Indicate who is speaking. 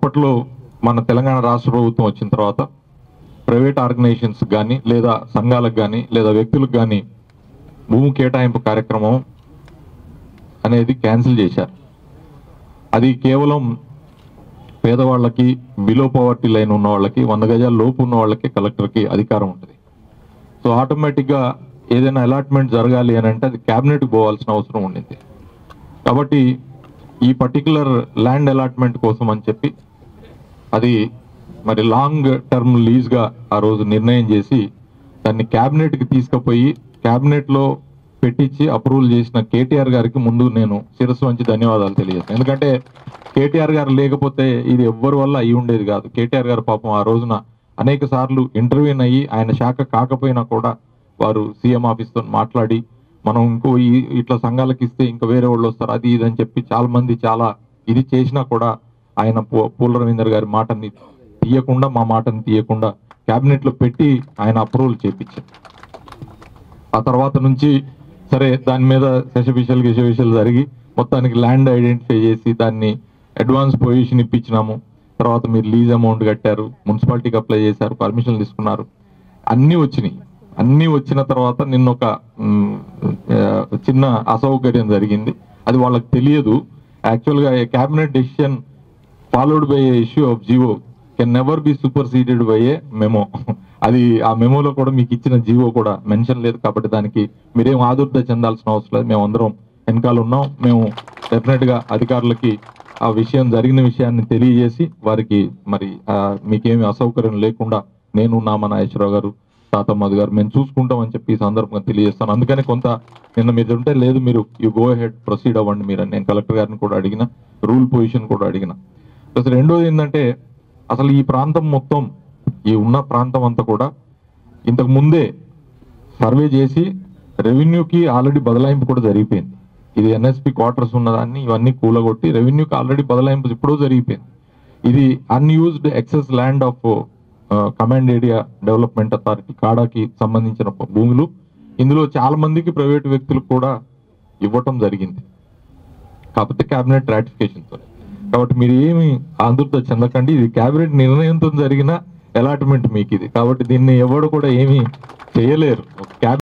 Speaker 1: అప్పట్లో మన తెలంగాణ రాష్ట్ర ప్రభుత్వం వచ్చిన తర్వాత ప్రైవేట్ ఆర్గనైజేషన్స్ కానీ లేదా సంఘాలకు కానీ లేదా వ్యక్తులకు కానీ భూమి కేటాయింపు కార్యక్రమం అనేది క్యాన్సిల్ చేశారు అది కేవలం పేదవాళ్ళకి బిలో పవర్టీ లైన్ ఉన్న వాళ్ళకి వంద గజాల లోపు ఉన్న వాళ్ళకి కలెక్టర్కి అధికారం ఉంటుంది సో ఆటోమేటిక్గా ఏదైనా అలాట్మెంట్ జరగాలి అని అంటే అది క్యాబినెట్కి పోవాల్సిన అవసరం ఉండింది కాబట్టి ఈ పర్టికులర్ ల్యాండ్ అలాట్మెంట్ కోసం అని చెప్పి అది మరి లాంగ్ టర్మ్ లీజ్గా ఆ రోజు నిర్ణయం చేసి దాన్ని క్యాబినెట్కి తీసుకుపోయి క్యాబినెట్లో పెట్టించి అప్రూవల్ చేసిన కేటీఆర్ గారికి ముందు నేను శిరస్సు వంచి ధన్యవాదాలు తెలియజేస్తాను ఎందుకంటే కేటీఆర్ గారు లేకపోతే ఇది ఎవ్వరి వల్ల అయి ఉండేది కాదు కేటీఆర్ గారు పాపం ఆ రోజున అనేక సార్లు ఇంటర్వ్యూన్ అయ్యి ఆయన శాఖ కాకపోయినా కూడా వారు సీఎం ఆఫీస్తో మాట్లాడి మనం ఇంకో ఈ- ఇట్లా సంఘాలకు ఇస్తే ఇంకా వేరే వాళ్ళు వస్తారు అది ఇది అని చెప్పి చాలా మంది చాలా ఇది చేసినా కూడా ఆయన పూ- పూల రవీందర్ గారి మాటని తీయకుండా మా మాటని తీయకుండా క్యాబినెట్ లో పెట్టి ఆయన అప్రూవల్ చేపించారు ఆ తర్వాత నుంచి సరే దాని మీద శశభిషలు గిశవిషలు జరిగి మొత్తానికి ల్యాండ్ ఐడెంటిఫై చేసి దాన్ని అడ్వాన్స్ పొజిషన్ ఇప్పించినాము తర్వాత మీరు లీజ్ అమౌంట్ కట్టారు మున్సిపాలిటీకి అప్లై చేశారు పర్మిషన్లు తీసుకున్నారు అన్నీ వచ్చినాయి అన్నీ వచ్చిన తర్వాత నిన్న ఒక మ్, ఆ, చిన్న అసౌకర్యం జరిగింది అది వాళ్ళకి తెలియదు యాక్చువల్గా cabinet decision followed by a issue of GO can never be superseded by a memo అది ఆ మెమోలో కూడా మీకు ఇచ్చిన జీవో కూడా మెన్షన్ లేదు కాబట్టి దానికి మీరేం ఆదుర్ద చెందాల్సిన అవసరం లేదు మేము అందరం వెనకాల ఉన్నాం మేము డెఫినెట్ గా అధికారులకి ఆ విషయం జరిగిన విషయాన్ని తెలియజేసి వారికి మరి ఆ, మీకేమి అసౌకర్యం లేకుండా నేను నామ నాగేశ్వరరావు గారు తాతమ్మది గారు మేము చూసుకుంటామని చెప్పి ఈ సందర్భంగా తెలియజేస్తాను అందుకని కొంత నిన్న మీరు ఉంటే లేదు మీరు యు గో హెడ్ ప్రొసీడ్ అవ్వండి మీరు అని నేను కలెక్టర్ గారిని కూడా అడిగిన రూల్ పొజిషన్ కూడా అడిగిన ప్లస్ రెండోది ఏంటంటే అసలు ఈ ప్రాంతం మొత్తం ఈ ఉన్న ప్రాంతం అంతా కూడా ఇంతకు ముందే సర్వే చేసి రెవెన్యూకి ఆల్రెడీ బదలాయింపు కూడా జరిగిపోయింది ఇది ఎన్ఎస్పి క్వార్టర్స్ ఉన్నదాన్ని ఇవన్నీ కూలగొట్టి రెవెన్యూకి ఆల్రెడీ బదలాయింపు ఇప్పుడు జరిగిపోయింది ఇది unused excess land of command area development authority కాడాకి సంబంధించిన భూములు ఇందులో చాలా మందికి ప్రైవేట్ వ్యక్తులకు కూడా ఇవ్వటం జరిగింది కాకపోతే క్యాబినెట్ రాటిఫికేషన్ తో కాబట్టి మీరు ఏమి ఆందోళన చెందకండి ఇది క్యాబినెట్ నిర్ణయంతో జరిగిన అలాట్మెంట్ మీకు ఇది కాబట్టి దీన్ని ఎవరు కూడా ఏమీ చేయలేరు